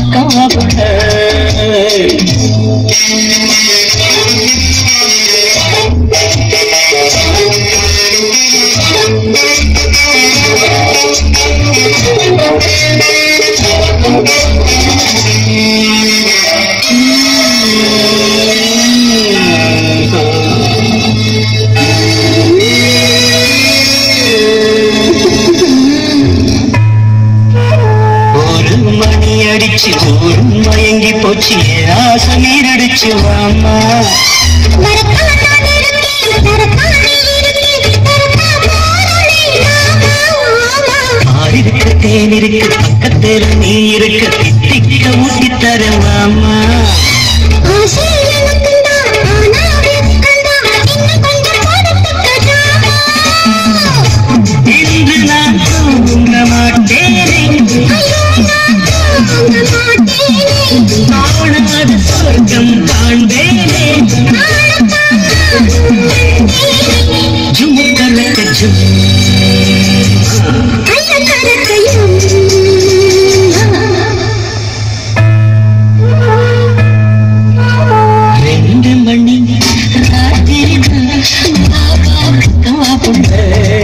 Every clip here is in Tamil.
பக்கமா புள்ள ஒரு மணி அடிச்சு ஒரு மயங்கி போச்சு என் ஆசை நீரடிச்சு வாமா ஆறு இருக்கு தேன் இருக்கு பக்கத்தில் நீ இருக்கு தித்திக்க ஊட்டி தரேன் வாமா இன்று நான் தூங்க மாட்டேனே காணாத சொர்க்கம் காண்பேனே ஜுமுக்கலக்க ஜும் ரெண்டு மணி ராத்திரி கவா புள்ள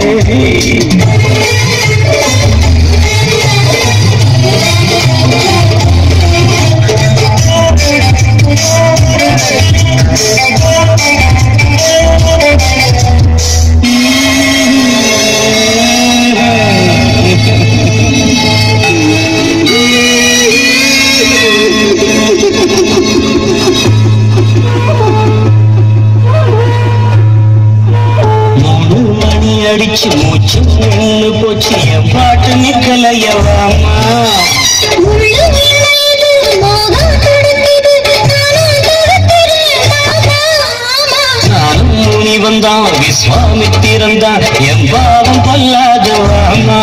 மூணு மணி அடிச்சு மூச்சு நின்னு போச்சு என் பாட்டு நிக்கலையவாமா நானும் முனி வந்தான் விஸ்வாமித்திரந்தான் என் பாவம் பொல்லாதவாமா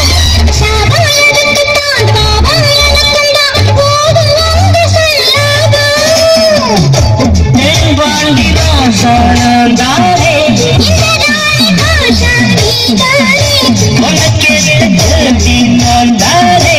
என் பாண்டி ராசானந்தாரே உனக்கு எழுதி நான் தாரே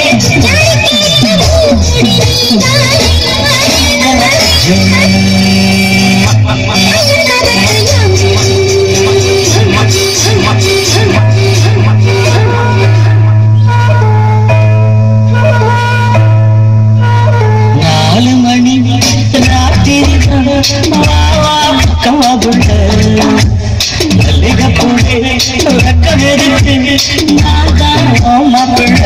நாலு மணி ராத்திரி வாவா பக்கமா புள்ள மல்லிகை பூவே வெக்கம் எடுத்து நான் தான் மாப்பிள்ள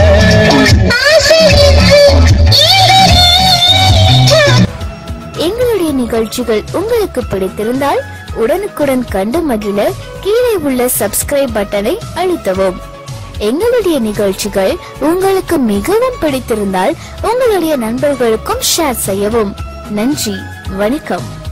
எங்களுடைய நிகழ்ச்சிகள் உங்களுக்கு பிடித்திருந்தால் உடனுக்குடன் கண்டு மகிழ கீழே உள்ள சப்ஸ்கிரைப் பட்டனை அழுத்தவும் எங்களுடைய நிகழ்ச்சிகள் உங்களுக்கு மிகவும் பிடித்திருந்தால் உங்களுடைய நண்பர்களுக்கும் ஷேர் செய்யவும் நன்றி வணக்கம்